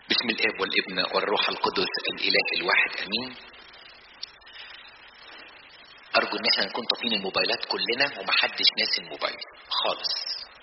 بسم الاب والابن والروح القدس الاله الواحد امين ارجو ان احنا نكون طافين الموبايلات كلنا ومحدش ناسي الموبايل خالص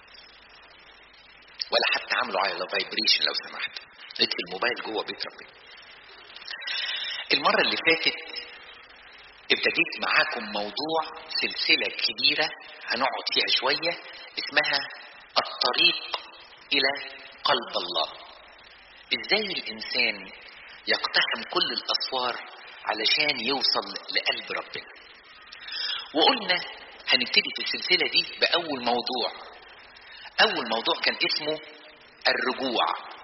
ولا حتى عامله على فايبريشن لو سمحت اطفي الموبايل جوه بيت ربنا المره اللي فاتت ابتديت معاكم موضوع سلسله كبيره هنقعد فيها شويه اسمها الطريق الى قلب الله ازاي الانسان يقتحم كل الاسوار علشان يوصل لقلب ربنا وقلنا هنبتدي في السلسلة دي بأول موضوع أول موضوع كان اسمه الرجوع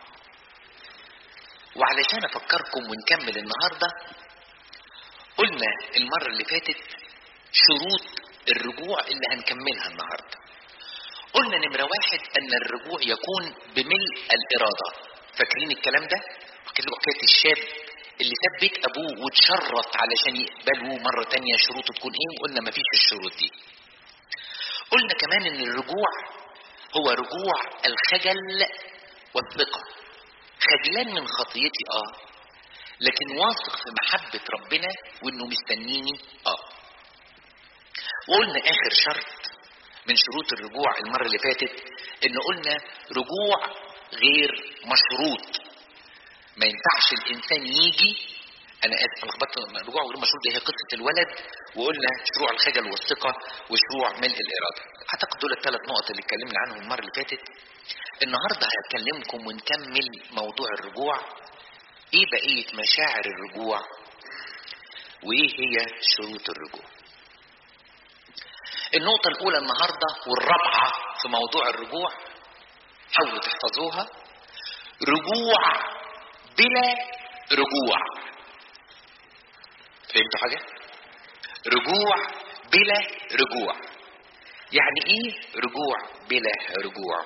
وعلشان أفكركم ونكمل النهاردة قلنا المرة اللي فاتت شروط الرجوع اللي هنكملها النهاردة قلنا نمرة واحد أن الرجوع يكون بملء الإرادة فاكرين الكلام ده؟ حكيت لكم حكاية الشاب اللي ساب بيت ابوه واتشرط علشان يقبله مرة تانية شروطه تكون ايه وقلنا مفيش الشروط دي قلنا كمان ان الرجوع هو رجوع الخجل والثقة خجلان من خطيتي اه لكن واثق في محبة ربنا وانه مستنيني اه وقلنا اخر شرط من شروط الرجوع المرة اللي فاتت ان قلنا رجوع غير مشروط ما ينفعش الانسان يجي انا اسف انا خبطت رجوع غير مشروط دي هي قصه الولد وقلنا شروع الخجل والثقه وشروع ملء الاراده اعتقد دول الثلاث نقط اللي اتكلمنا عنهم المره اللي فاتت النهارده هكلمكم ونكمل موضوع الرجوع ايه بقيه مشاعر الرجوع وايه هي شروط الرجوع النقطه الاولى النهارده والرابعه في موضوع الرجوع حاولوا تحفظوها رجوع بلا رجوع فهمتوا حاجة؟ رجوع بلا رجوع يعني ايه رجوع بلا رجوع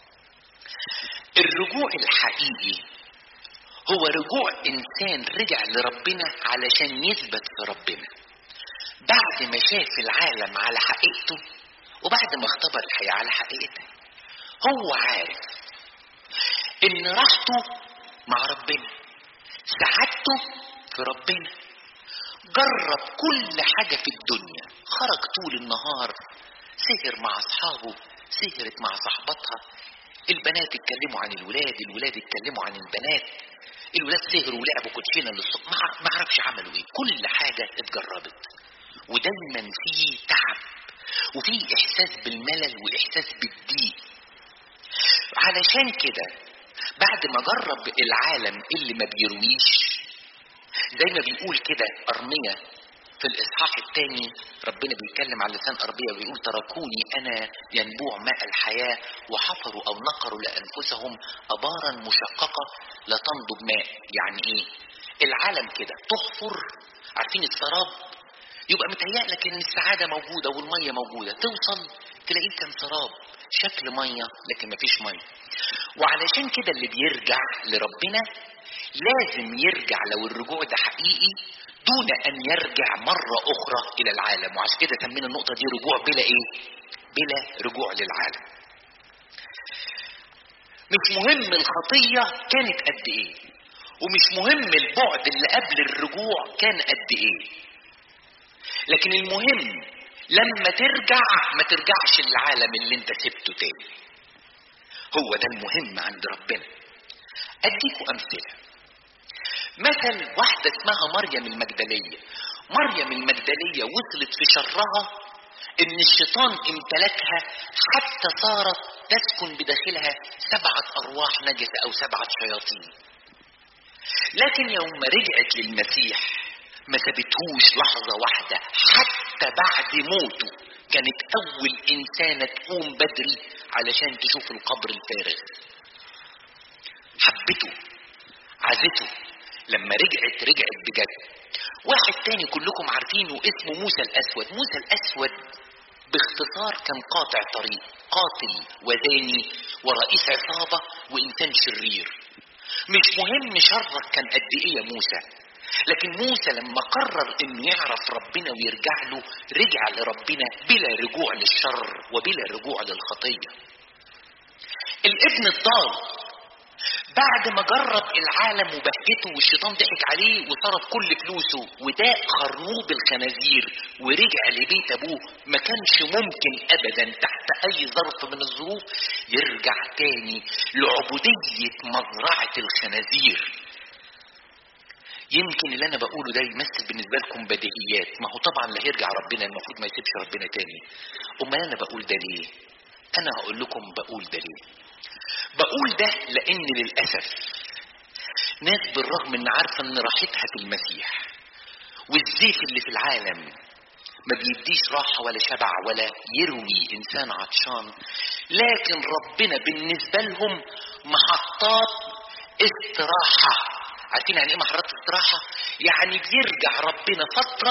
الرجوع الحقيقي هو رجوع انسان رجع لربنا علشان يثبت في ربنا بعد ما شاف العالم على حقيقته وبعد ما اختبر الحياة على حقيقتها هو عارف ان راحته مع ربنا سعادته في ربنا جرب كل حاجة في الدنيا خرج طول النهار سهر مع أصحابه سهرت مع صاحبتها البنات اتكلموا عن الولاد الولاد اتكلموا عن البنات الولاد سهروا ولعبوا كوتشينه للصبح ما اعرفش عملوا ايه كل حاجة اتجربت ودايما في تعب وفي احساس بالملل واحساس بالضيق علشان كده بعد ما جرب العالم اللي ما بيرويش زي ما بيقول كده أرمية في الإصحاح الثاني ربنا بيتكلم على لسان أربية ويقول تركوني أنا ينبوع ماء الحياة وحفروا أو نقروا لأنفسهم أبارا مشققة لا تنضب ماء يعني إيه العالم كده تحفر عارفين السراب يبقى متهيألك إن السعادة موجودة والمية موجودة توصل تلاقيه كان سراب شكل مية لكن مفيش مية وعلشان كده اللي بيرجع لربنا لازم يرجع لو الرجوع ده حقيقي دون ان يرجع مرة اخرى الى العالم وعشان كده سمينا النقطة دي رجوع بلا ايه بلا رجوع للعالم مش مهم الخطية كانت قد ايه ومش مهم البعد اللي قبل الرجوع كان قد ايه لكن المهم لما ترجع ما ترجعش للعالم اللي انت سبته تاني هو ده المهم عند ربنا اديكوا امثله مثل واحده اسمها مريم المجدليه مريم المجدليه وصلت في شرها ان الشيطان امتلكها حتى صارت تسكن بداخلها سبعه ارواح نجسه او سبعه شياطين لكن يوم ما رجعت للمسيح ما سابتهوش لحظه واحده حتى بعد موته كانت اول انسانه تقوم بدري علشان تشوف القبر الفارغ حبته عزته لما رجعت رجعت بجد واحد تاني كلكم عارفينه اسمه موسى الاسود موسى الاسود باختصار كان قاطع طريق قاتل وزاني ورئيس عصابة وإنسان شرير مش مهم شرك كان قد إيه يا موسى لكن موسى لما قرر انه يعرف ربنا ويرجع له رجع لربنا بلا رجوع للشر وبلا رجوع للخطيه الابن الضال بعد ما جرب العالم وبهجته والشيطان ضحك عليه وصرف كل فلوسه وداق خرنوب الخنازير ورجع لبيت ابوه ما كانش ممكن ابدا تحت اي ظرف من الظروف يرجع تاني لعبودية مزرعة الخنازير يمكن اللي انا بقوله ده يمثل بالنسبة لكم بديهيات ما هو طبعا لا هيرجع ربنا المفروض ما يسيبش ربنا تاني امال انا بقول ده ليه انا هقول لكم بقول ده ليه بقول ده لان للاسف ناس بالرغم ان عارفه ان راحتها في المسيح والزيت اللي في العالم ما بيديش راحة ولا شبع ولا يروي إنسان عطشان لكن ربنا بالنسبة لهم محطات استراحة عارفين يعني ايه محطات استراحة؟ يعني بيرجع ربنا فترة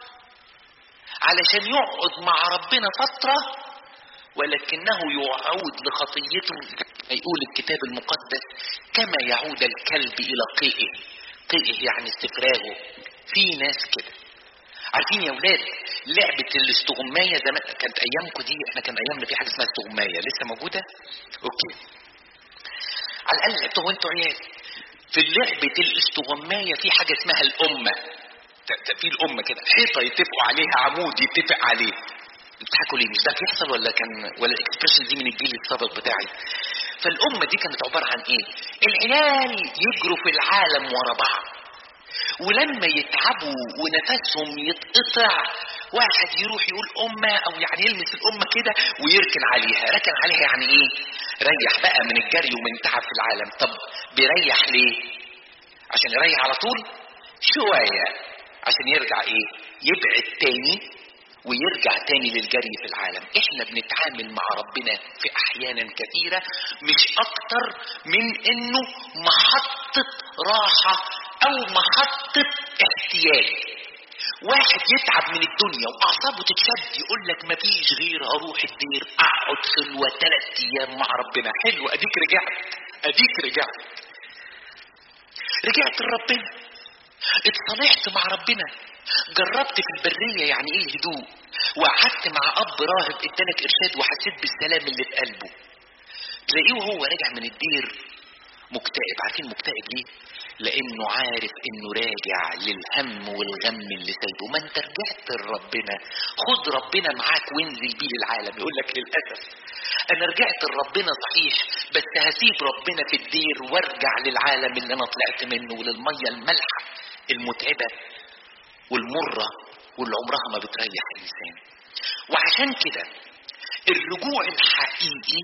علشان يقعد مع ربنا فترة ولكنه يعود لخطيته يقول الكتاب المقدس كما يعود الكلب الى قيئه قيئه يعني استفراغه في ناس كده عارفين يا ولاد لعبة الاستغماية زمان كانت ايامكم دي احنا كان ايامنا في حاجة اسمها استغماية لسه موجودة اوكي على الاقل لعبتوا وانتوا عيال في لعبة الاستغماية في حاجة اسمها الامة في الامة كده حيطة يتفقوا عليها عمود يتفق عليه بتضحكوا ليه مش ده بيحصل ولا كان ولا الاكسبريشن دي من الجيل السابق بتاعي فالامه دي كانت عباره عن ايه العيال يجروا في العالم ورا بعض ولما يتعبوا ونفسهم يتقطع واحد يروح يقول أمة أو يعني يلمس الأمة كده ويركن عليها ركن عليها يعني إيه ريح بقى من الجري ومن تعب في العالم طب بيريح ليه عشان يريح على طول شوية عشان يرجع إيه يبعد تاني ويرجع تاني للجري في العالم احنا بنتعامل مع ربنا في احيانا كثيرة مش اكتر من انه محطة راحة او محطة احتياج واحد يتعب من الدنيا واعصابه تتشد يقول لك مفيش غير اروح الدير اقعد خلوه ثلاث ايام مع ربنا حلو اديك رجعت اديك رجعت رجعت لربنا اتصالحت مع ربنا جربت في البرية يعني ايه الهدوء وقعدت مع اب راهب ادالك ارشاد وحسيت بالسلام اللي في قلبه تلاقيه وهو راجع من الدير مكتئب عارفين مكتئب ليه لانه عارف انه راجع للهم والغم اللي سايبه ما انت رجعت لربنا خد ربنا معاك وانزل بيه للعالم يقول لك للاسف انا رجعت لربنا صحيح بس هسيب ربنا في الدير وارجع للعالم اللي انا طلعت منه وللميه المالحه المتعبه والمره واللي عمرها ما بتريح الانسان وعشان كده الرجوع الحقيقي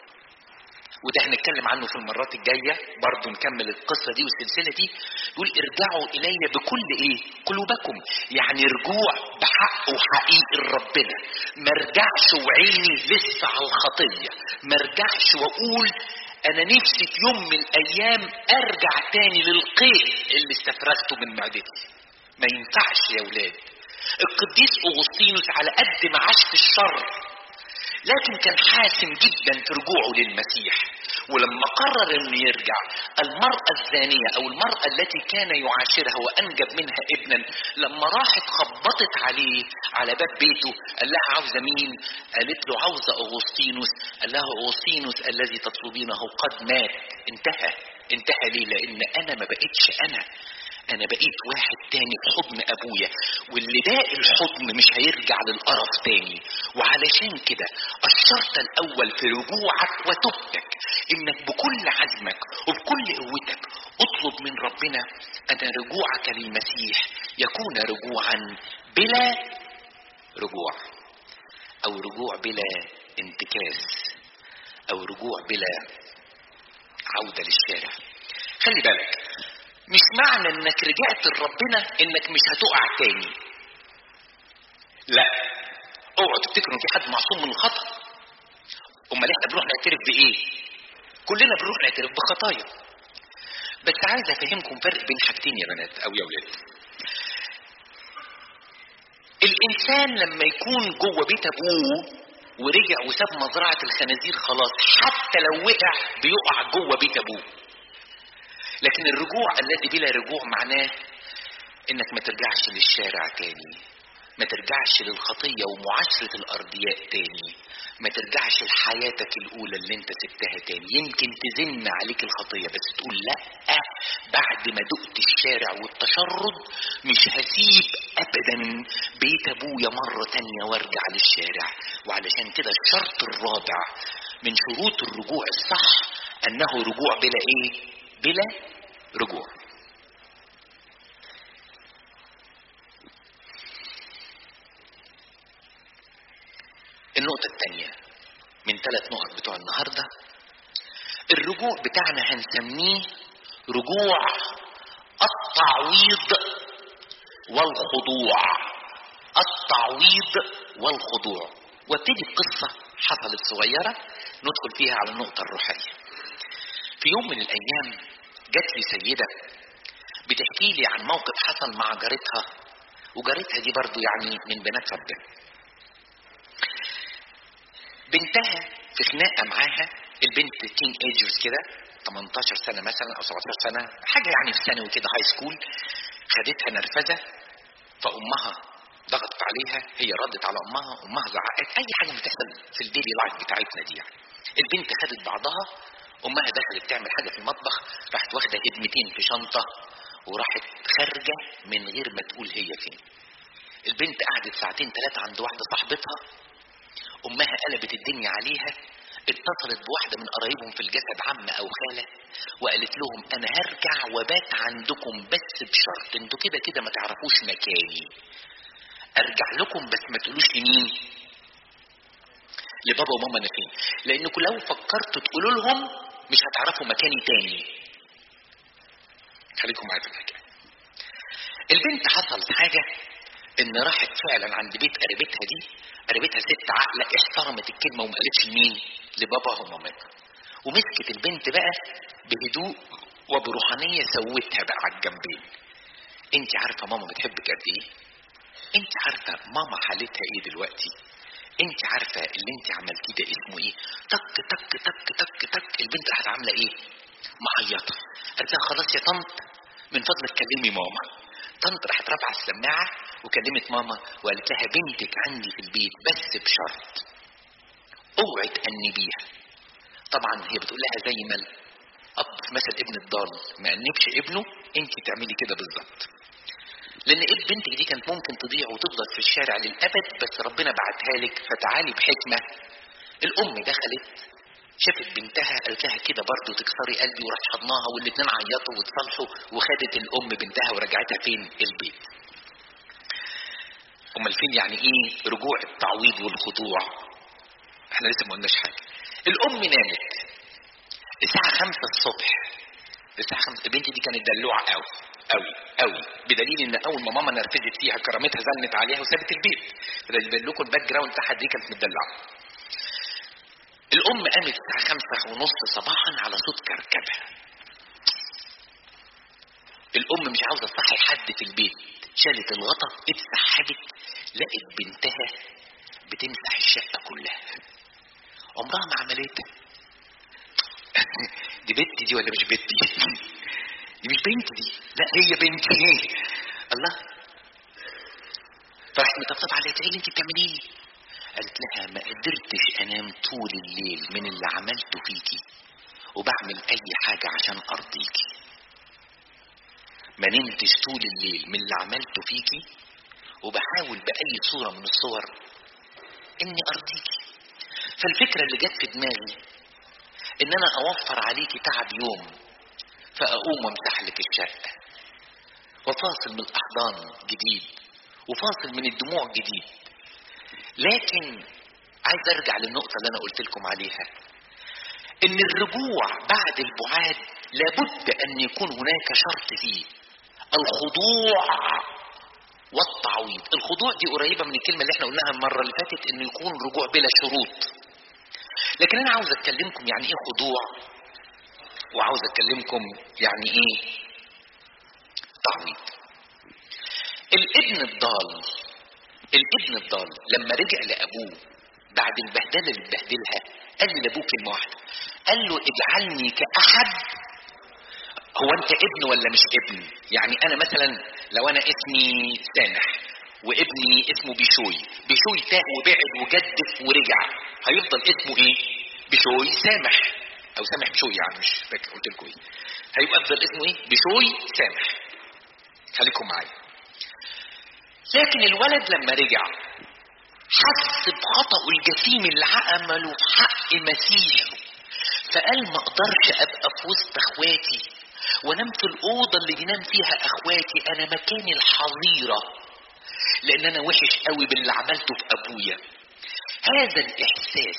وده هنتكلم عنه في المرات الجايه برضه نكمل القصه دي والسلسله دي يقول ارجعوا الي بكل ايه قلوبكم يعني رجوع بحق وحقيقي لربنا ما ارجعش وعيني لسه على الخطيه ما ارجعش واقول انا نفسي في يوم من الايام ارجع تاني للقيء اللي استفرغته من معدتي ما ينفعش يا ولاد القديس اغسطينوس على قد ما عاش في الشر لكن كان حاسم جدا في رجوعه للمسيح ولما قرر انه يرجع المرأة الزانية او المرأة التي كان يعاشرها وانجب منها ابنا لما راحت خبطت عليه على باب بيته قال لها عاوزة مين قالت له عاوزة اغسطينوس قال لها اغسطينوس الذي تطلبينه قد مات انتهى انتهى ليه لان انا ما بقتش انا انا بقيت واحد تاني في حضن ابويا واللي باقي الحضن مش هيرجع للقرف تاني وعلشان كده الشرط الاول في رجوعك وتوبتك انك بكل عزمك وبكل قوتك اطلب من ربنا ان رجوعك للمسيح يكون رجوعا بلا رجوع او رجوع بلا انتكاس او رجوع بلا عودة للشارع خلي بالك مش معنى انك رجعت لربنا انك مش هتقع تاني لا اوعوا تفتكروا ان في حد معصوم من الخطا امال احنا بنروح نعترف بايه كلنا بنروح نعترف بخطايا بس عايز افهمكم فرق بين حاجتين يا بنات او يا ولاد الانسان لما يكون جوه بيت ابوه ورجع وساب مزرعه الخنازير خلاص حتى لو وقع بيقع جوه بيت ابوه لكن الرجوع الذي بلا رجوع معناه انك ما ترجعش للشارع تاني ما ترجعش للخطية ومعاشرة الأرضياء تاني ما ترجعش لحياتك الأولى اللي انت سبتها تاني يمكن تزن عليك الخطية بس تقول لا بعد ما دقت الشارع والتشرد مش هسيب أبدا بيت أبويا مرة تانية وارجع للشارع وعلشان كده الشرط الرابع من شروط الرجوع الصح أنه رجوع بلا إيه؟ بلا رجوع النقطة الثانية من ثلاث نقط بتوع النهاردة الرجوع بتاعنا هنسميه رجوع التعويض والخضوع التعويض والخضوع وابتدي بقصة حصلت صغيرة ندخل فيها على النقطة الروحية في يوم من الأيام جات لي سيدة بتحكي لي عن موقف حصل مع جارتها وجارتها دي برضو يعني من بنات ربنا بنتها في خناقه معاها البنت تين ايجرز كده 18 سنه مثلا او 17 سنه حاجه يعني في ثانوي كده هاي سكول خدتها نرفزه فامها ضغطت عليها هي ردت على امها امها زعقت اي حاجه بتحصل في الديلي لايف بتاعتنا دي يعني البنت خدت بعضها امها دخلت تعمل حاجه في المطبخ راحت واخده هدمتين في شنطه وراحت خارجه من غير ما تقول هي فين البنت قعدت ساعتين ثلاثه عند واحده صاحبتها امها قلبت الدنيا عليها اتصلت بواحدة من قرايبهم في الجسد عم او خالة وقالت لهم انا هرجع وبات عندكم بس بشرط انتوا كده كده ما تعرفوش مكاني ارجع لكم بس ما تقولوش لمين لبابا وماما انا فين لانكم لو فكرتوا تقولوا لهم مش هتعرفوا مكاني تاني خليكم معايا في الحكايه البنت حصلت حاجه ان راحت فعلا عند بيت قريبتها دي قريبتها ست عاقله احترمت الكلمه وما قالتش لمين لباباها ومامتها ومسكت البنت بقى بهدوء وبروحانيه سوتها بقى على الجنبين انت عارفه ماما بتحبك قد ايه انت عارفه ماما حالتها ايه دلوقتي انت عارفه اللي انت عملتيه ده اسمه ايه تك تك تك تك تك البنت راحت عامله ايه معيطه قالت لها خلاص يا طنط من فضلك كلمي ماما طنط راحت رافعه السماعه وكلمت ماما وقالت لها بنتك عندي في البيت بس بشرط اوعي تأنبيها طبعا هي بتقول لها زي ما الاب في مثل ابن الضال ما انبش ابنه انت تعملي كده بالظبط لان ابن بنتك دي كانت ممكن تضيع وتفضل في الشارع للابد بس ربنا بعتها لك فتعالي بحكمه الام دخلت شافت بنتها قالت لها كده برضه تكسري قلبي وراحت حضناها والاتنين عيطوا واتصالحوا وخدت الام بنتها ورجعتها فين البيت امال فين يعني ايه رجوع التعويض والخضوع احنا لسه ما قلناش حاجه الام نامت الساعه خمسة الصبح الساعه خمسة البنت دي كانت دلوعه قوي قوي قوي بدليل ان اول ما ماما نرفزت فيها كرامتها زنت عليها وسابت البيت فده يبين لكم الباك جراوند بتاعها دي كانت متدلعه الام قامت الساعه خمسة ونص صباحا على صوت كركبها الام مش عاوزه تصحي حد في البيت شالت الغطا اتسحبت لقت بنتها بتمسح الشقه كلها عمرها ما عملتها دي بنتي دي ولا مش بنتي دي مش بنتي دي لا هي بنتي الله فراحت مطبطب عليها ايه اللي انت بتعمليه قالت لها ما قدرتش انام طول الليل من اللي عملته فيكي وبعمل اي حاجة عشان ارضيكي ما نمتش طول الليل من اللي عملته فيكي وبحاول باي صورة من الصور اني ارضيكي فالفكرة اللي جت في دماغي ان انا اوفر عليكي تعب يوم فاقوم وامسح لك الشقة وفاصل من الاحضان جديد وفاصل من الدموع جديد لكن عايز ارجع للنقطة اللي انا قلت لكم عليها ان الرجوع بعد البعاد لابد ان يكون هناك شرط فيه الخضوع والتعويض الخضوع دي قريبة من الكلمة اللي احنا قلناها المرة اللي فاتت انه يكون رجوع بلا شروط لكن انا عاوز اتكلمكم يعني ايه خضوع وعاوز اتكلمكم يعني ايه تعويض الابن الضال الابن الضال لما رجع لابوه بعد البهدله اللي اتبهدلها قال لي لابوه كلمه واحده قال له اجعلني كاحد هو انت ابن ولا مش ابن يعني انا مثلا لو انا اسمي سامح وابني اسمه بيشوي بيشوي تاه وبعد وجدف ورجع هيفضل اسمه ايه بيشوي سامح او سامح بيشوي يعني مش فاكر قلت لكم ايه هيبقى افضل اسمه ايه بيشوي سامح خليكم معايا لكن الولد لما رجع حس بخطأه الجسيم اللي عمله في حق مسيحه فقال ما اقدرش ابقى في وسط اخواتي وانام في الاوضه اللي بينام فيها اخواتي انا مكاني الحظيره لان انا وحش قوي باللي عملته في ابويا هذا الاحساس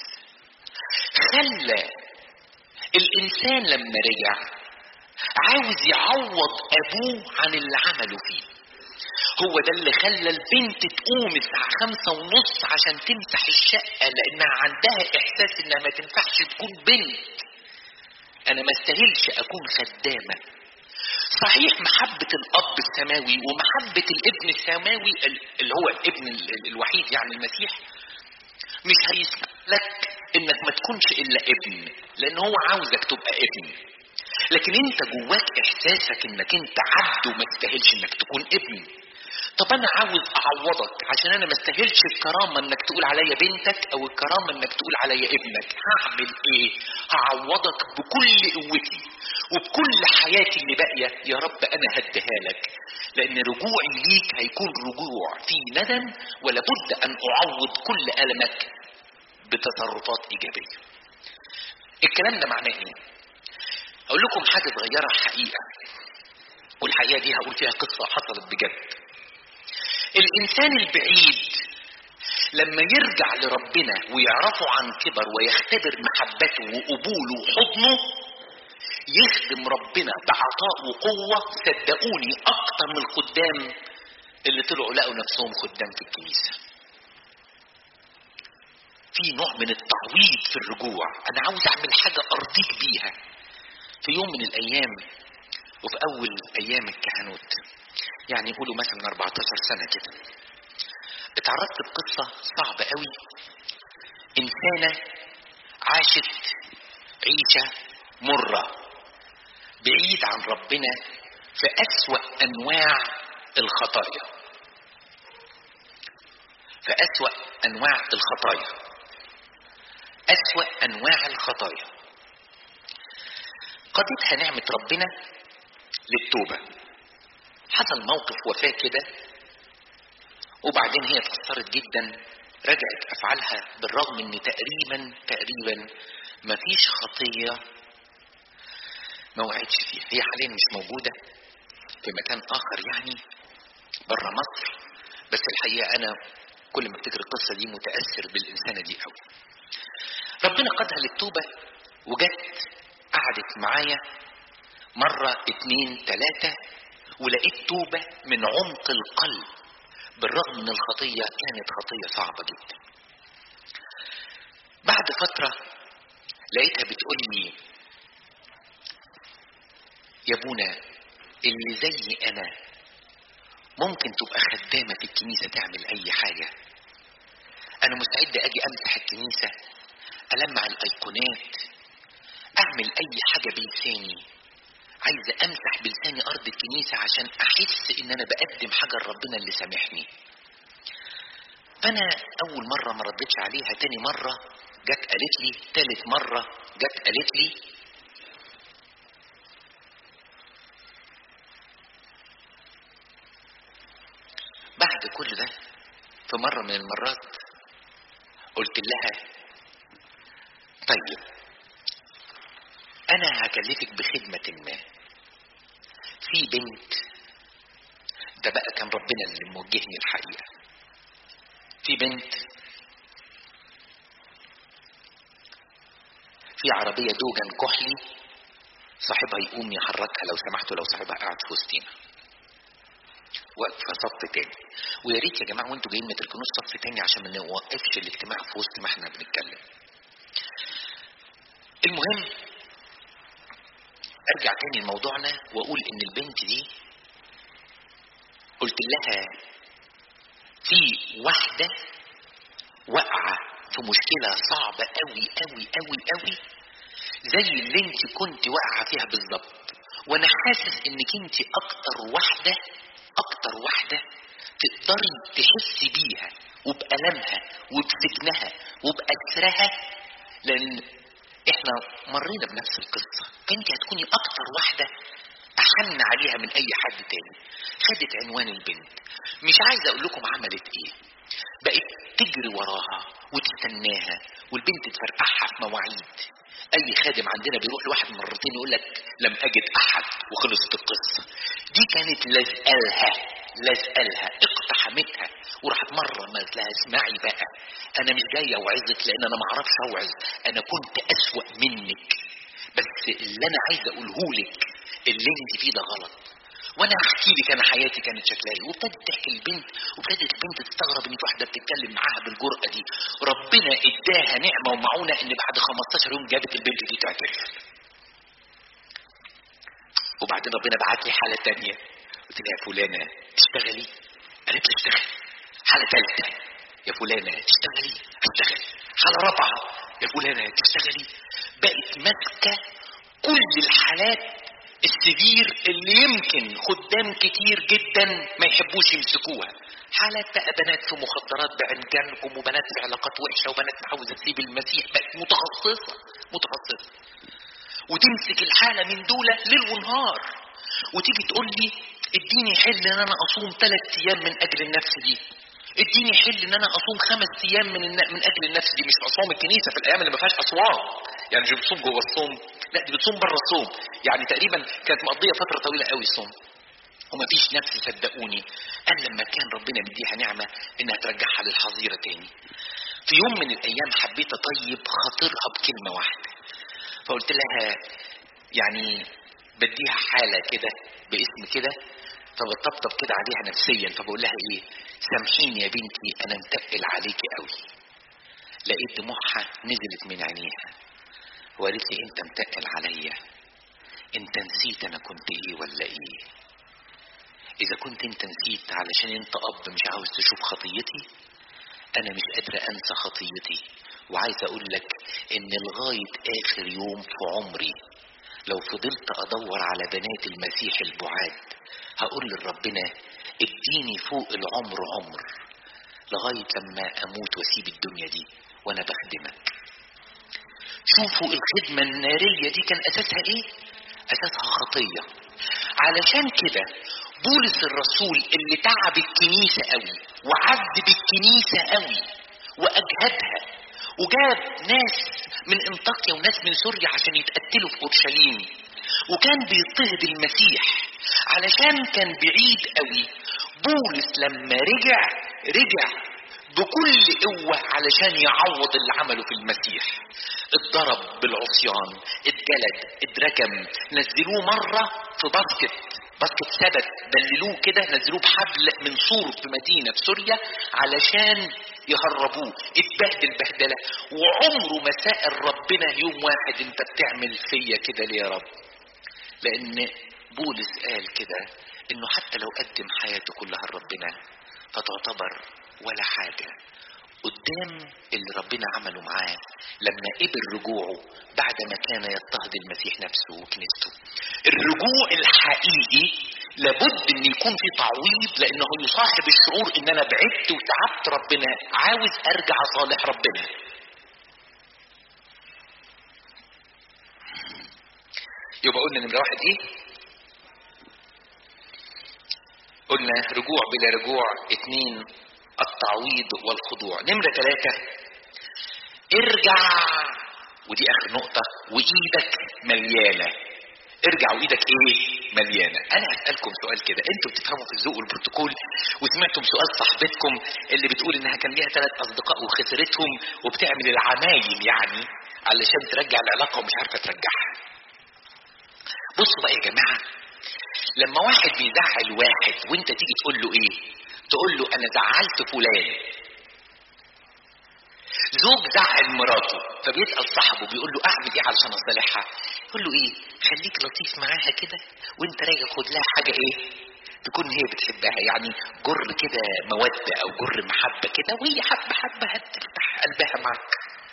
خلى الانسان لما رجع عاوز يعوض ابوه عن اللي عمله فيه هو ده اللي خلى البنت تقوم الساعة خمسة ونص عشان تمسح الشقة لأنها عندها إحساس إنها ما تنفعش تكون بنت أنا ما استاهلش أكون خدامة صحيح محبة الأب السماوي ومحبة الابن السماوي اللي هو الابن الوحيد يعني المسيح مش هيسمح لك إنك ما تكونش إلا ابن لأن هو عاوزك تبقى ابن لكن انت جواك احساسك انك انت عبد وما تستاهلش انك تكون ابن طب انا عاوز اعوضك عشان انا ما استاهلش الكرامه انك تقول عليا بنتك او الكرامه انك تقول عليا ابنك هعمل ايه هعوضك بكل قوتي وبكل حياتي اللي باقيه يا رب انا هديها لك لان رجوعي ليك هيكون رجوع فيه ندم ولابد ان اعوض كل المك بتصرفات ايجابيه الكلام ده معناه ايه اقول لكم حاجه صغيره حقيقه والحقيقه دي هقول فيها قصه حصلت بجد الانسان البعيد لما يرجع لربنا ويعرفه عن كبر ويختبر محبته وقبوله وحضنه يخدم ربنا بعطاء وقوة صدقوني أكتر من الخدام اللي طلعوا لقوا نفسهم خدام في الكنيسة في نوع من التعويض في الرجوع أنا عاوز أعمل حاجة أرضيك بيها في يوم من الأيام وفي أول أيام الكهنوت يعني يقولوا مثلا من 14 سنة كده اتعرضت بقصة صعبة قوي إنسانة عاشت عيشة مرة بعيد عن ربنا في أسوأ أنواع الخطايا في أسوأ أنواع الخطايا أسوأ أنواع الخطايا قضيتها نعمة ربنا للتوبة حصل موقف وفاة كده وبعدين هي اتأثرت جدا رجعت أفعالها بالرغم إن تقريبا تقريبا مفيش خطية ما وقعتش فيها هي حاليا مش موجودة في مكان آخر يعني بره مصر بس الحقيقة أنا كل ما افتكر القصة دي متأثر بالإنسانة دي قوي ربنا قادها للتوبة وجت قعدت معايا مرة اتنين تلاتة ولقيت توبة من عمق القلب بالرغم من الخطية كانت خطية صعبة جدا بعد فترة لقيتها بتقول لي يا ابونا اللي زي انا ممكن تبقى خدامة في الكنيسة تعمل اي حاجة انا مستعد اجي امسح الكنيسة المع الايقونات اعمل اي حاجة بلساني عايز امسح بلساني ارض الكنيسة عشان احس ان انا بقدم حاجة لربنا اللي سامحني فانا اول مرة ما ردتش عليها تاني مرة جت قالت لي تالت مرة جت قالت لي بعد كل ده في مرة من المرات قلت لها طيب انا هكلفك بخدمة ما في بنت ده بقى كان ربنا اللي موجهني الحقيقة في بنت في عربية دوجن كحلي صاحبها يقوم يحركها لو سمحتوا لو صاحبها قاعد في وسطينا واقفة صف تاني ويا ريت يا جماعة وانتوا جايين ما تركنوش صف تاني عشان ما نوقفش الاجتماع في وسط ما احنا بنتكلم المهم ارجع تاني لموضوعنا واقول ان البنت دي قلت لها في واحدة واقعة في مشكلة صعبة قوي قوي قوي قوي زي اللي انت كنت واقعة فيها بالظبط وانا حاسس انك انت اكتر واحدة اكتر واحدة تقدري تحسي بيها وبألمها وبسجنها وبأسرها لأن احنا مرينا بنفس القصة فانت هتكوني اكتر واحدة احن عليها من اي حد تاني خدت عنوان البنت مش عايز اقول لكم عملت ايه بقت تجري وراها وتستناها والبنت تفرقعها في مواعيد اي خادم عندنا بيروح لواحد مرتين يقول لك لم اجد احد وخلصت القصه دي كانت لازقالها لازقالها اقتحمتها وراحت مره ما لها اسمعي بقى انا مش جايه اوعظك لان انا ما اعرفش اوعظ انا كنت اسوا منك بس اللي انا عايز اقوله لك اللي انت فيه ده غلط وانا هحكي لك انا حياتي كانت شكلها ايه وابتدت تحكي البنت وابتدت البنت تستغرب ان في واحده بتتكلم معاها بالجرأه دي ربنا اداها نعمه ومعونه ان بعد 15 يوم جابت البنت دي تعترف وبعدين ربنا بعت لي حاله تانية قلت لها يا فلانه تشتغلي قالت لي اشتغل حاله ثالثه يا فلانه تشتغلي اشتغل حاله رابعه يا فلانه تشتغلي بقت ماسكه كل الحالات السبير اللي يمكن خدام كتير جدا ما يحبوش يمسكوها حالات بقى بنات في مخدرات بعنجانكم وبنات في علاقات وحشه وبنات عاوزه تسيب المسيح بقت متخصصه متخصصه وتمسك الحاله من دولة ليل ونهار وتيجي تقول لي اديني حل ان انا اصوم ثلاث ايام من اجل النفس دي اديني حل ان انا اصوم خمس ايام من من اجل النفس دي مش اصوم الكنيسه في الايام اللي ما فيهاش اصوام يعني مش بتصوم جوه الصوم لا دي بتصوم بره الصوم يعني تقريبا كانت مقضيه فتره طويله قوي الصوم ومفيش نفس صدقوني الا لما كان ربنا مديها نعمه انها ترجعها للحظيره تاني في يوم من الايام حبيت اطيب خاطرها بكلمه واحده فقلت لها يعني بديها حاله كده باسم كده فبطبطب كده عليها نفسيا فبقول لها ايه سامحيني يا بنتي انا متقل عليكي قوي لقيت دموعها نزلت من عينيها وقالت لي انت متقل عليا انت نسيت انا كنت ايه ولا ايه اذا كنت انت نسيت علشان انت اب مش عاوز تشوف خطيتي انا مش قادرة انسى خطيتي وعايز اقول لك ان لغاية اخر يوم في عمري لو فضلت ادور على بنات المسيح البعاد هقول لربنا اديني فوق العمر عمر لغاية لما اموت واسيب الدنيا دي وانا بخدمك شوفوا الخدمة النارية دي كان اساسها ايه اساسها خطية علشان كده بولس الرسول اللي تعب الكنيسة قوي وعذب الكنيسة قوي واجهدها وجاب ناس من انطاكيا وناس من سوريا عشان يتقتلوا في اورشليم وكان بيضطهد المسيح علشان كان بعيد قوي بولس لما رجع رجع بكل قوة علشان يعوض اللي عمله في المسيح اتضرب بالعصيان اتجلد اترجم نزلوه مرة في باسكت باسكت سبت بللوه كده نزلوه بحبل من سور في مدينة في سوريا علشان يهربوه اتبهدل بهدلة وعمره ما سأل ربنا يوم واحد انت بتعمل فيا كده ليه يا رب لان بولس قال كده انه حتى لو قدم حياته كلها لربنا فتعتبر ولا حاجة قدام اللي ربنا عمله معاه لما قبل رجوعه بعد ما كان يضطهد المسيح نفسه وكنيسته الرجوع الحقيقي لابد ان يكون في تعويض لانه يصاحب الشعور ان انا بعدت وتعبت ربنا عاوز ارجع صالح ربنا يبقى قلنا نمرة واحد ايه قلنا رجوع بلا رجوع اتنين التعويض والخضوع نمرة ثلاثة ارجع ودي اخر نقطة وايدك مليانة ارجع وايدك ايه مليانة انا هسألكم سؤال كده انتوا بتفهموا في الذوق والبروتوكول وسمعتم سؤال صاحبتكم اللي بتقول انها كان ليها ثلاث اصدقاء وخسرتهم وبتعمل العمايل يعني علشان ترجع العلاقة ومش عارفة ترجعها بصوا بقى يا جماعة لما واحد بيزعل واحد وانت تيجي تقول له ايه تقول له انا زعلت فلان زوج زعل مراته فبيسأل صاحبه بيقول له اعمل ايه علشان اصالحها يقول له ايه خليك لطيف معاها كده وانت راجع خد لها حاجة ايه تكون هي بتحبها يعني جر كده مودة او جر محبة كده وهي حبة حبة هتفتح قلبها معك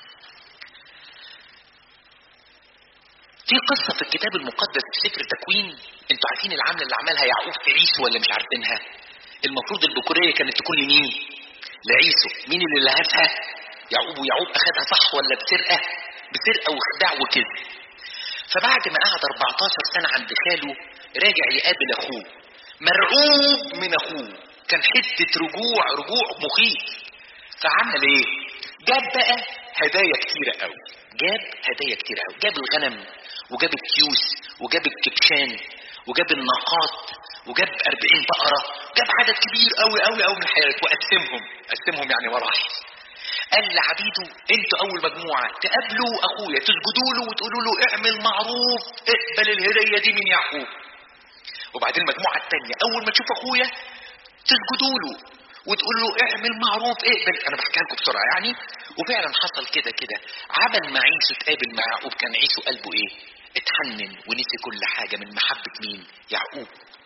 في قصة في الكتاب المقدس في سفر تكوين انتوا عارفين العملة اللي عملها يعقوب في عيسو ولا مش عارفينها المفروض البكوريه كانت تكون لمين لعيسو مين اللي لهفها يعقوب ويعقوب اخذها صح ولا بسرقه بسرقه وخداع وكذب فبعد ما قعد 14 سنه عند خاله راجع يقابل اخوه مرعوب من اخوه كان حته رجوع رجوع مخيف فعمل ايه جاب بقى هدايا كتيره قوي جاب هدايا كتيره قوي جاب الغنم وجاب التيوس وجاب الكبشان وجاب الناقات وجاب 40 بقره جاب عدد كبير قوي قوي قوي من الحيوانات وقسمهم قسمهم يعني وراح قال لعبيده انتوا اول مجموعه تقابلوا اخويا تسجدوا له وتقولوا له اعمل معروف اقبل الهديه دي من يعقوب وبعدين المجموعه الثانيه اول ما تشوف اخويا تسجدوا له وتقول له اعمل معروف اقبل انا بحكيها لكم بسرعه يعني وفعلا حصل كده كده عمل مع عيسو تقابل مع يعقوب كان عيسو قلبه ايه اتحنن ونسي كل حاجه من محبه مين يعقوب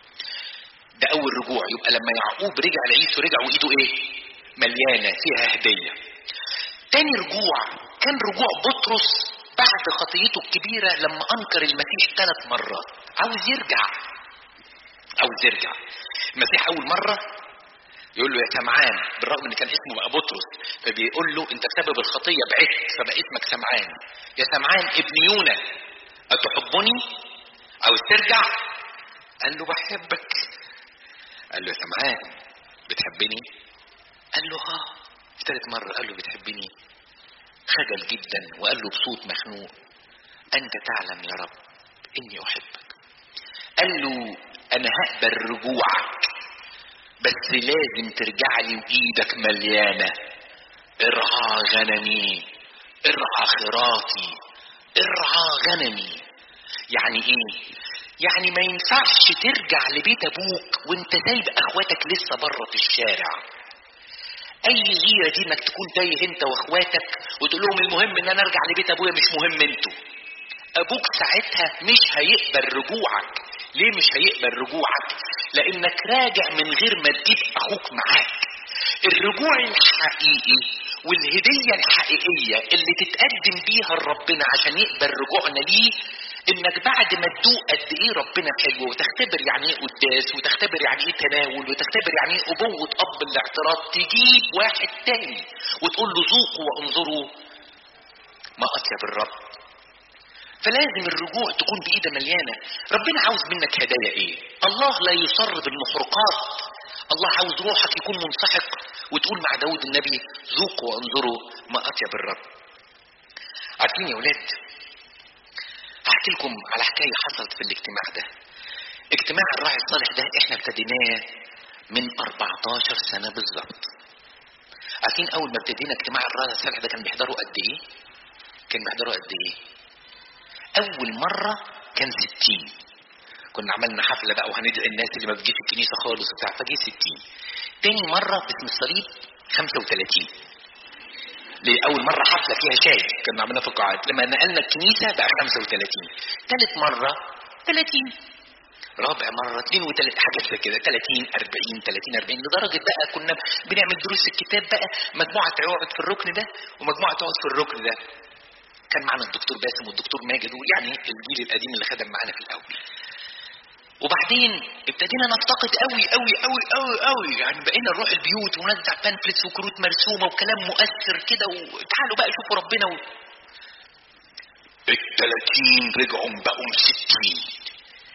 ده اول رجوع يبقى لما يعقوب رجع لعيسو رجع وايده ايه مليانه فيها هديه تاني رجوع كان رجوع بطرس بعد خطيته الكبيره لما انكر المسيح ثلاث مرات عاوز يرجع عاوز يرجع المسيح اول مره يقول له يا سمعان بالرغم ان كان اسمه بقى بطرس فبيقول له انت بسبب الخطيه بعدت فبقى اسمك سمعان يا سمعان ابن يونا اتحبني عاوز ترجع قال له بحبك قال له يا سمعان بتحبني قال له اه في ثالث مرة قال له بتحبني خجل جدا وقال له بصوت مخنوق أنت تعلم يا رب إني أحبك قال له أنا هقبل رجوعك بس لازم ترجع لي وإيدك مليانة ارعى غنمي ارعى خرافي ارعى غنمي يعني ايه يعني ما ينفعش ترجع لبيت ابوك وانت سايب اخواتك لسه بره في الشارع اي غيره دي انك تكون تايه انت واخواتك وتقول لهم المهم ان انا ارجع لبيت ابويا مش مهم انتوا ابوك ساعتها مش هيقبل رجوعك ليه مش هيقبل رجوعك لانك راجع من غير ما تجيب اخوك معاك الرجوع الحقيقي والهدية الحقيقية اللي تتقدم بيها لربنا عشان يقبل رجوعنا ليه انك بعد ما تدوق قد ايه ربنا حلو وتختبر يعني ايه قداس وتختبر يعني ايه تناول وتختبر يعني ايه ابوة اب الاعتراض تجيب واحد تاني وتقول له ذوقوا وانظروا ما اطيب الرب فلازم الرجوع تكون بايده مليانه ربنا عاوز منك هدايا ايه الله لا يصر بالمحرقات الله عاوز روحك يكون منسحق وتقول مع داود النبي ذوقوا وانظروا ما اطيب الرب عارفين يا ولاد هحكي لكم على حكايه حصلت في الاجتماع ده اجتماع الراعي الصالح ده احنا ابتديناه من 14 سنه بالظبط عارفين اول ما ابتدينا اجتماع الراعي الصالح ده كان بيحضروا قد ايه كان بيحضروا قد ايه اول مره كان 60 كنا عملنا حفلة بقى وهندعي الناس اللي ما بتجيش الكنيسة خالص وبتاع فجي 60 تاني مرة باسم الصليب 35 ليه أول مرة حفلة فيها شاي كنا عملنا في القاعات لما نقلنا الكنيسة بقى 35 تالت مرة 30 رابع مرة 32 حاجات زي كده 30 40 30 40 لدرجة بقى كنا بنعمل دروس الكتاب بقى مجموعة تقعد في الركن ده ومجموعة تقعد في الركن ده كان معنا الدكتور باسم والدكتور ماجد ويعني الجيل القديم اللي خدم معانا في الأول وبعدين ابتدينا نفتقد قوي قوي قوي قوي قوي يعني بقينا نروح البيوت ونوزع بانفلتس وكروت مرسومه وكلام مؤثر كده وتعالوا بقى شوفوا ربنا و... ال 30 رجعوا بقوا 60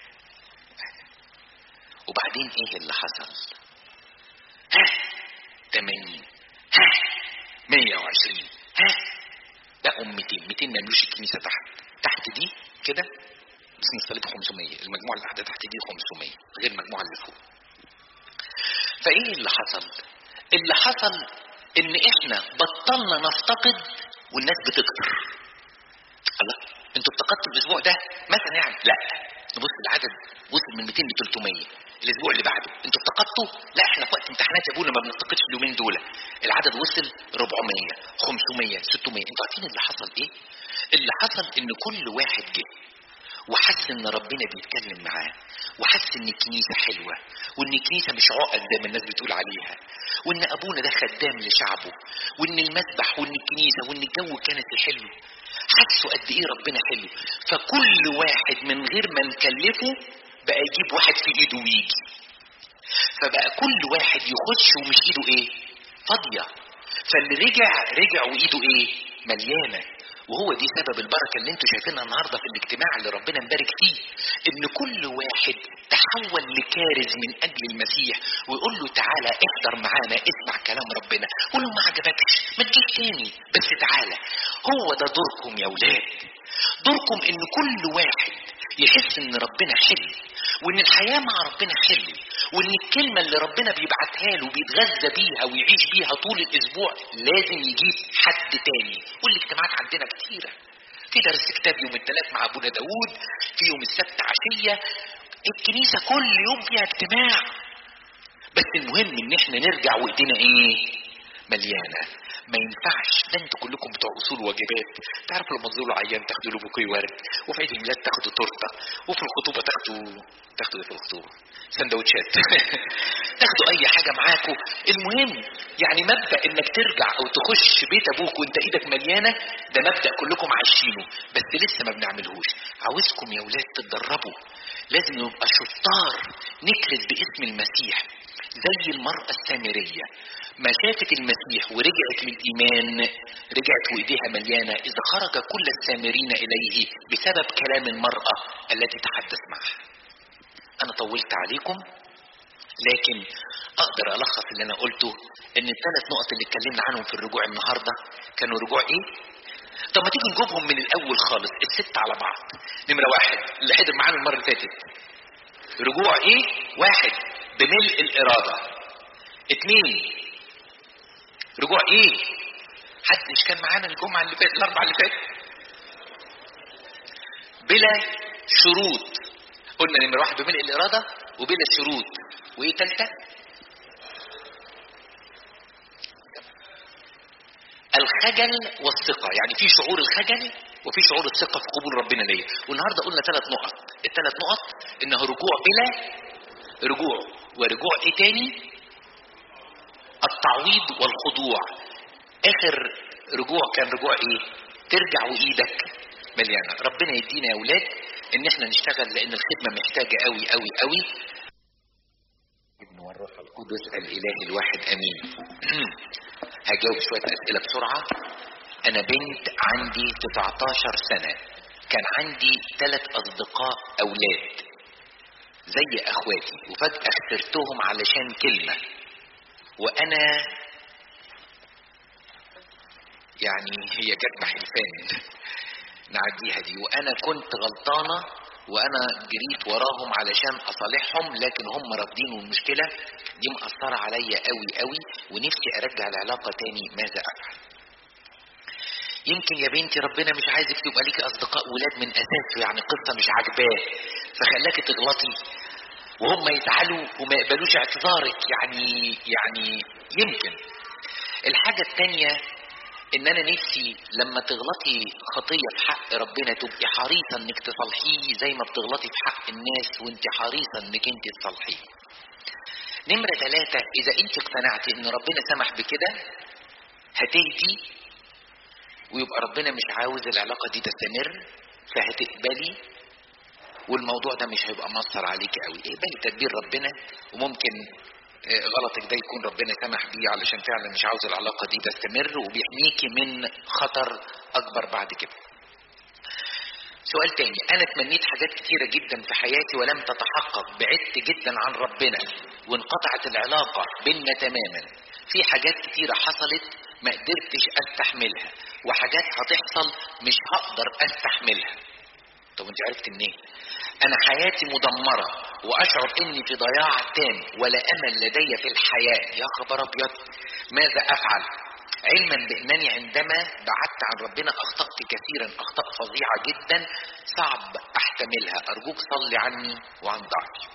وبعدين ايه اللي حصل؟ ها 80 ها 120 ها بقوا 200 200 ما يملوش الكنيسه تحت تحت دي كده باسم الصليب 500 المجموعه اللي قاعده تحت دي 500 غير المجموعه اللي فوق فايه اللي حصل اللي حصل ان احنا بطلنا نفتقد والناس بتكتر الله انتوا افتقدتوا الاسبوع ده مثلا يعني لا نبص العدد وصل من 200 ل 300 الاسبوع اللي بعده انتوا افتقدتوا لا احنا في وقت امتحانات يا ابونا ما بنفتقدش اليومين دول العدد وصل 400 500 600 انتوا عارفين اللي حصل ايه اللي حصل ان كل واحد جه وحس ان ربنا بيتكلم معاه وحس ان الكنيسه حلوه وان الكنيسه مش عقد زي ما الناس بتقول عليها وان ابونا ده خدام لشعبه وان المسبح وان الكنيسه وان الجو كانت حلو حسوا قد ايه ربنا حلو فكل واحد من غير ما نكلفه بقى يجيب واحد في ايده ويجي فبقى كل واحد يخش ومش ايده ايه فاضيه فاللي رجع رجع وايده ايه مليانه وهو دي سبب البركة اللي انتوا شايفينها النهاردة في الاجتماع اللي ربنا مبارك فيه ان كل واحد تحول لكارز من اجل المسيح ويقول له تعالى احضر معانا اسمع كلام ربنا قول له ما عجبكش ما تجيش تاني بس تعالى هو ده دوركم يا ولاد دوركم ان كل واحد يحس ان ربنا حلو وان الحياة مع ربنا حلو وان الكلمة اللي ربنا بيبعتها له بيتغذى بيها ويعيش بيها طول الاسبوع لازم يجيب حد تاني والاجتماعات عندنا كتيرة في درس كتاب يوم الثلاث مع ابونا داوود في يوم السبت عشية الكنيسة كل يوم فيها اجتماع بس المهم ان احنا نرجع وايدينا ايه مليانة ما ينفعش ده انتوا كلكم بتوع اصول واجبات تعرفوا لما تزوروا عيان تاخدوا له بوكيه ورد وفي عيد الميلاد تاخدوا تورته وفي الخطوبه تاخدوا تاخدوا ايه في الخطوبه؟ سندوتشات تاخدوا اي حاجه معاكم المهم يعني مبدا انك ترجع او تخش بيت ابوك وانت ايدك مليانه ده مبدا كلكم عايشينه بس لسه ما بنعملهوش عاوزكم يا ولاد تتدربوا لازم نبقى شطار نكرز باسم المسيح زي المرأة السامرية ما شافت المسيح ورجعت للإيمان رجعت وإيديها مليانة إذا خرج كل السامرين إليه بسبب كلام المرأة التي تحدث معها أنا طولت عليكم لكن أقدر ألخص اللي أنا قلته إن الثلاث نقط اللي اتكلمنا عنهم في الرجوع النهاردة كانوا رجوع إيه؟ طب ما تيجي نجيبهم من الأول خالص الست على بعض نمرة واحد اللي حضر معانا المرة اللي فاتت رجوع إيه؟ واحد بملء الإرادة اتنين رجوع ايه حد مش كان معانا الجمعة اللي فاتت الاربعة اللي فاتت بلا شروط قلنا نمرة واحد بملء الإرادة وبلا شروط وإيه تالتة؟ الخجل والثقة يعني في شعور الخجل وفي شعور الثقة في قبول ربنا ليا والنهاردة قلنا ثلاث نقط الثلاث نقط إنه رجوع بلا رجوع ورجوع إيه تاني؟ التعويض والخضوع اخر رجوع كان رجوع ايه ترجع وايدك مليانه ربنا يدينا يا اولاد ان احنا نشتغل لان الخدمه محتاجه قوي قوي قوي ابن والروح القدس الاله الواحد امين هجاوب شويه اسئله بسرعه انا بنت عندي 19 سنه كان عندي ثلاث اصدقاء اولاد زي اخواتي وفجاه خسرتهم علشان كلمه وانا يعني هي جت حلفان نعديها دي وانا كنت غلطانه وانا جريت وراهم علشان اصالحهم لكن هم رافضين والمشكله دي مأثرة عليا قوي قوي ونفسي ارجع العلاقة تاني ماذا افعل يمكن يا بنتي ربنا مش عايزك تبقى ليكي اصدقاء ولاد من اساسه يعني قصة مش عاجباه فخلاكي تغلطي وهم يزعلوا وما يقبلوش اعتذارك يعني يعني يمكن الحاجة التانية ان انا نفسي لما تغلطي خطية في حق ربنا تبقي حريصة انك تصلحيه زي ما بتغلطي في حق الناس وانت حريصة انك انت تصلحيه نمرة ثلاثة اذا انت اقتنعتي ان ربنا سمح بكده هتهدي ويبقى ربنا مش عاوز العلاقة دي تستمر فهتقبلي والموضوع ده مش هيبقى مأثر عليك قوي اقبلي تدبير ربنا وممكن غلطك ده يكون ربنا سمح بيه علشان فعلا مش عاوز العلاقة دي تستمر وبيحميكي من خطر أكبر بعد كده سؤال تاني أنا تمنيت حاجات كتيرة جدا في حياتي ولم تتحقق بعدت جدا عن ربنا وانقطعت العلاقة بيننا تماما في حاجات كتيرة حصلت ما قدرتش استحملها وحاجات هتحصل مش هقدر استحملها طب انت عرفت منين انا حياتي مدمرة واشعر اني في ضياع تام ولا امل لدي في الحياة يا خبر ابيض ماذا افعل علما بانني عندما بعدت عن ربنا اخطأت كثيرا اخطاء فظيعة جدا صعب احتملها ارجوك صلي عني وعن ضعفي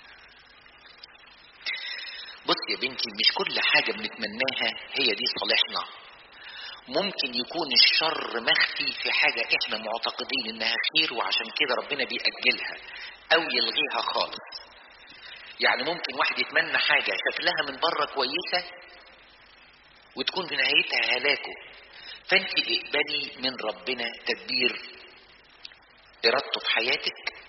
بص يا بنتي مش كل حاجة بنتمناها هي دي صالحنا ممكن يكون الشر مخفي في حاجة احنا معتقدين انها خير وعشان كده ربنا بيأجلها او يلغيها خالص يعني ممكن واحد يتمنى حاجة شكلها من بره كويسة وتكون في نهايتها هلاكه فانت اقبلي من ربنا تدبير ارادته في حياتك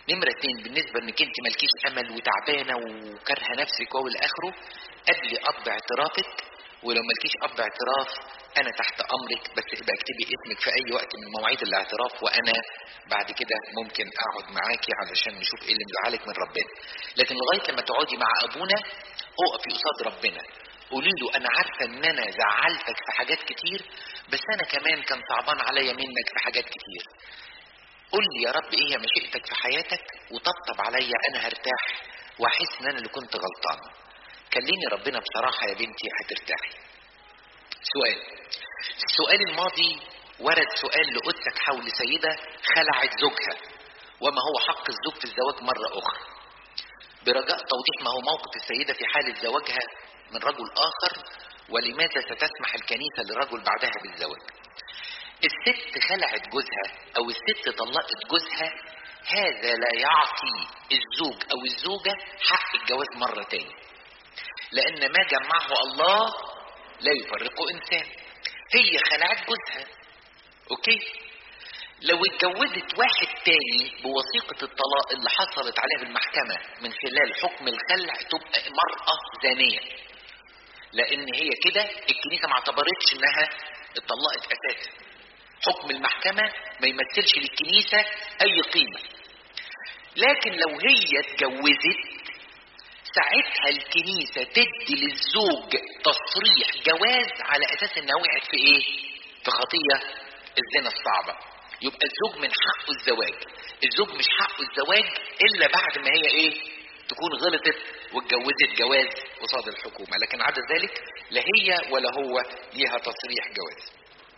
نمرة اتنين بالنسبة انك انت مالكيش امل وتعبانة وكارهة نفسك والى اخره قبل اب اعترافك ولو مالكيش اب اعتراف انا تحت امرك بس ابقى اكتبي اسمك في اي وقت من مواعيد الاعتراف وانا بعد كده ممكن اقعد معاكي علشان نشوف ايه اللي مزعلك من ربنا لكن لغايه لما تقعدي مع ابونا اقفي قصاد ربنا قولي له انا عارفه ان انا زعلتك في حاجات كتير بس انا كمان كان صعبان عليا منك في حاجات كتير قول لي يا رب ايه مشيئتك في حياتك وطبطب عليا انا هرتاح واحس ان انا اللي كنت غلطان كلمي ربنا بصراحه يا بنتي هترتاحي سؤال السؤال الماضي ورد سؤال لقدسك حول سيدة خلعت زوجها وما هو حق الزوج في الزواج مرة أخرى برجاء توضيح ما هو موقف السيدة في حالة زواجها من رجل آخر ولماذا ستسمح الكنيسة للرجل بعدها بالزواج الست خلعت جوزها أو الست طلقت جوزها هذا لا يعطي الزوج أو الزوجة حق الجواز مرة تاني لأن ما جمعه الله لا يفرقه إنسان هي خلعت جوزها أوكي لو اتجوزت واحد تاني بوثيقة الطلاق اللي حصلت عليها بالمحكمة من خلال حكم الخلع تبقى مرأة زانية لأن هي كده الكنيسة ما اعتبرتش إنها اتطلقت أساسا حكم المحكمة ما يمثلش للكنيسة أي قيمة لكن لو هي اتجوزت ساعتها الكنيسة تدي للزوج تصريح جواز على أساس إنها وقعت في إيه؟ في خطية الزنا الصعبة يبقى الزوج من حقه الزواج الزوج مش حقه الزواج إلا بعد ما هي إيه؟ تكون غلطت واتجوزت جواز قصاد الحكومة لكن عدا ذلك لا هي ولا هو ليها تصريح جواز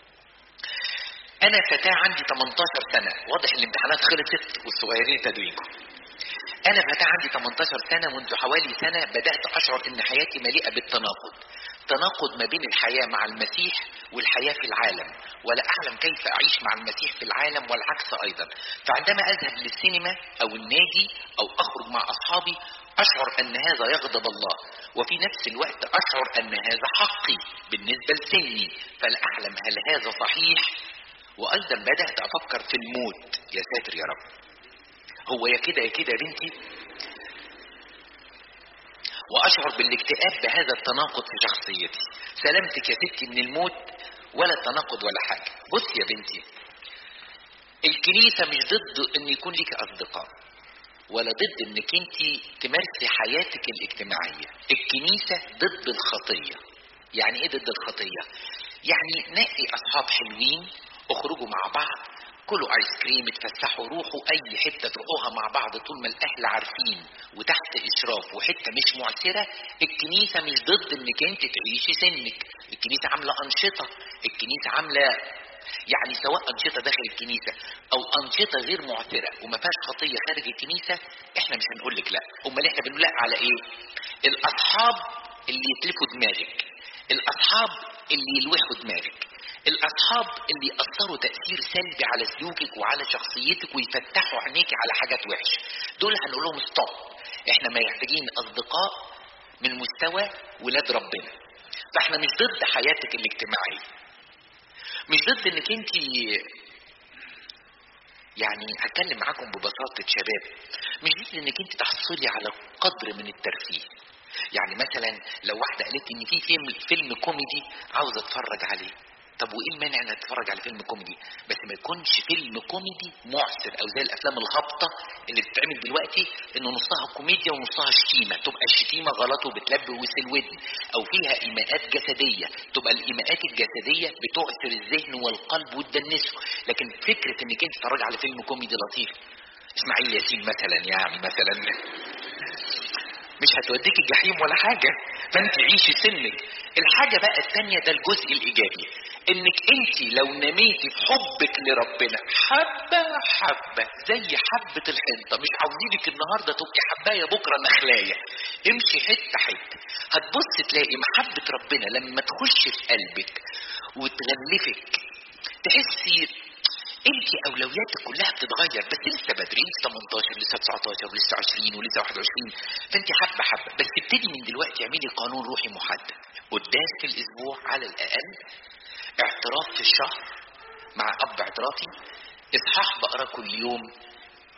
انا فتاة عندي 18 سنة واضح الامتحانات خلصت والصغيرين تدوينكم انا فتاة عندي 18 سنة منذ حوالي سنة بدأت اشعر ان حياتي مليئة بالتناقض تناقض ما بين الحياة مع المسيح والحياة في العالم ولا اعلم كيف اعيش مع المسيح في العالم والعكس ايضا فعندما اذهب للسينما او النادي او اخرج مع اصحابي اشعر ان هذا يغضب الله وفي نفس الوقت اشعر ان هذا حقي بالنسبة لسني فلا اعلم هل هذا صحيح وايضا بدأت افكر في الموت يا ساتر يا رب هو يا كده يا كده يا بنتي واشعر بالاكتئاب بهذا التناقض في شخصيتي سلامتك يا ستي من الموت ولا تناقض ولا حاجة بص يا بنتي الكنيسة مش ضد ان يكون لك اصدقاء ولا ضد انك انت تمارسي حياتك الاجتماعية الكنيسة ضد الخطية يعني ايه ضد الخطية يعني نقي اصحاب حلوين اخرجوا مع بعض كلوا ايس كريم اتفسحوا روحوا اي حته تروحوها مع بعض طول ما الاهل عارفين وتحت اشراف وحته مش معسره الكنيسه مش ضد انك انت تعيشي سنك الكنيسه عامله انشطه الكنيسه عامله يعني سواء انشطه داخل الكنيسه او انشطه غير معثره وما فيهاش خطيه خارج الكنيسه احنا مش هنقول لك لا امال احنا بنقول لا على ايه الاصحاب اللي يتلفوا دماغك الاصحاب اللي يلوحوا دماغك الاصحاب اللي ياثروا تاثير سلبي على سلوكك وعلى شخصيتك ويفتحوا عينيك على حاجات وحشه دول هنقول لهم ستوب احنا محتاجين اصدقاء من مستوى ولاد ربنا فاحنا مش ضد حياتك الاجتماعيه مش ضد انك انت يعني هتكلم معاكم ببساطه شباب مش ضد انك انت تحصلي على قدر من الترفيه يعني مثلا لو واحده قالت ان في فيلم فيلم كوميدي عاوز اتفرج عليه طب وايه المانع انك تتفرج على فيلم كوميدي بس ما يكونش فيلم كوميدي معسر او زي الافلام الهابطه اللي بتتعمل دلوقتي انه نصها كوميديا ونصها شتيمه تبقى الشتيمه غلط وبتلبس الودن او فيها ايماءات جسديه تبقى الايماءات الجسديه بتعثر الذهن والقلب وتدنسه لكن فكره انك انت تتفرج على فيلم كوميدي لطيف اسماعيل ياسين مثلا يعني مثلا مش هتوديك الجحيم ولا حاجة فانت عيشي سنك الحاجة بقى الثانية ده الجزء الإيجابي انك انت لو نميتي في حبك لربنا حبة حبة زي حبة الحنطة مش عاوزينك النهاردة تبقي حباية بكرة نخلاية امشي حتة حتة هتبص تلاقي محبة ربنا لما تخش في قلبك وتغلفك تحسي انت اولوياتك كلها بتتغير بس لسه بدري لسه 18 لسه 19 ولسه 20 ولسه 21 فانت حبه حبه بس ابتدي من دلوقتي اعملي قانون روحي محدد قداس في الاسبوع على الاقل اعتراف في الشهر مع اب اعترافي اصحاح بقرا كل يوم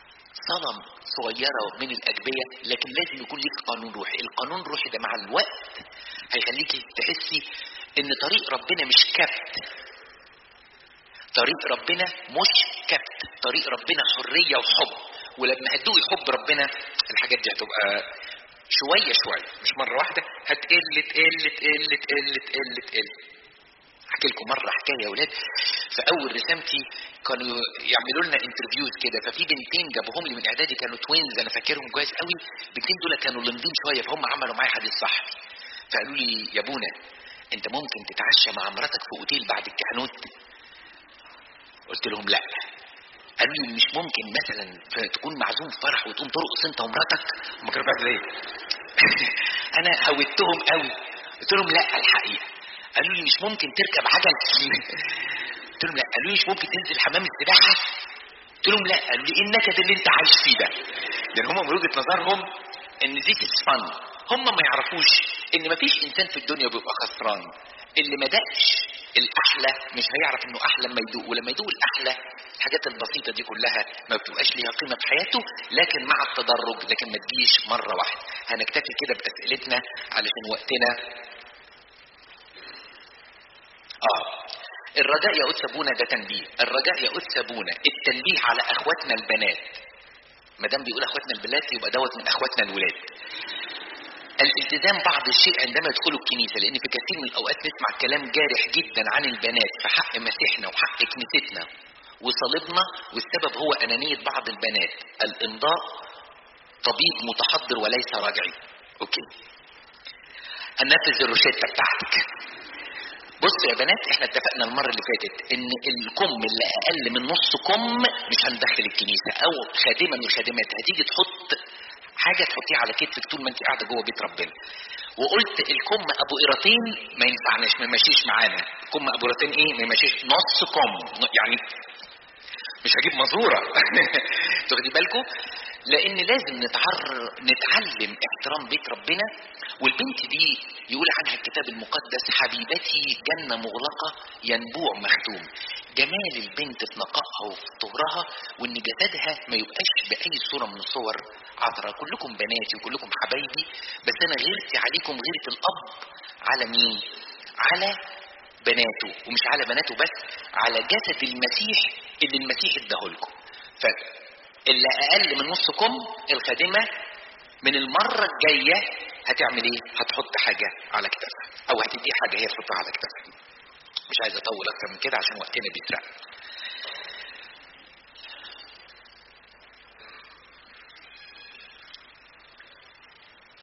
صنم صغيرة من الأجبية لكن لازم يكون ليك قانون روحي القانون الروحي ده مع الوقت هيخليك تحسي ان طريق ربنا مش كبت طريق ربنا مش كبت طريق ربنا حرية وحب ولما هتدوقي حب ربنا الحاجات دي هتبقى شوية شوية مش مرة واحدة هتقل تقل تقل تقل تقل تقل احكي لكم مرة حكاية يا ولاد في أول رسامتي كانوا يعملوا لنا انترفيوز كده ففي بنتين جابوهم لي من إعدادي كانوا توينز أنا فاكرهم كويس قوي البنتين دول كانوا لمضين شوية فهم عملوا معايا حديث صحفي فقالوا لي يا بونا أنت ممكن تتعشى مع مراتك في أوتيل بعد الكهنوت قلت لهم لا قالوا لي مش ممكن مثلا تكون معزوم في فرح وتقوم ترقص انت ومراتك هم كانوا بيعملوا ايه؟ انا هودتهم قوي قلت لهم لا الحقيقه قالوا لي مش ممكن تركب عجل قلت لهم لا قالوا لي مش ممكن تنزل حمام السباحه قلت لهم لا قالوا لي ايه النكد اللي انت عايش فيه ده لان هم من وجهه نظرهم ان دي فن هم ما يعرفوش ان ما فيش انسان في الدنيا بيبقى خسران اللي ما دقش الاحلى مش هيعرف انه احلى لما يدوق ولما يدوق الاحلى الحاجات البسيطه دي كلها ما بتبقاش ليها قيمه في حياته لكن مع التدرج لكن ما تجيش مره واحده هنكتفي كده باسئلتنا علشان وقتنا اه الرجاء يا أتسبونا ده تنبيه الرجاء يا أتسبونا التنبيه على أخواتنا البنات ما دام بيقول أخواتنا البنات يبقى دوت من أخواتنا الولاد الالتزام بعض الشيء عندما يدخلوا الكنيسة لأن في كثير من الأوقات نسمع كلام جارح جدا عن البنات في حق مسيحنا وحق كنيستنا وصليبنا والسبب هو أنانية بعض البنات الإمضاء طبيب متحضر وليس راجعي أوكي هننفذ الروشتة بتاعتك بصوا يا بنات احنا اتفقنا المرة اللي فاتت ان الكم اللي اقل من نص كم مش هندخل الكنيسة او خادمة من الخادمات هتيجي تحط حاجة تحطيها على كتفك طول ما انت قاعدة جوه بيت ربنا وقلت الكم ابو قيرتين ما ينفعناش ما يمشيش معانا الكم ابو قيرتين ايه ما يمشيش نص كم يعني مش هجيب مزورة تاخدي بالكم لان لازم نتعر... نتعلم احترام بيت ربنا والبنت دي يقول عنها الكتاب المقدس حبيبتي جنة مغلقة ينبوع مختوم جمال البنت في نقائها وفي طهرها وان جسدها ما يبقاش باي صورة من الصور عذراء كلكم بناتي وكلكم حبايبي بس انا غيرتي عليكم غيرة الاب على مين على بناته ومش على بناته بس على جسد المسيح اللي المسيح اداهولكم فاللي اقل من نص كم الخادمه من المره الجايه هتعمل ايه؟ هتحط حاجه على كتافها او هتدي حاجه هي تحطها على كتافها. مش عايز اطول اكتر من كده عشان وقتنا بيسرق.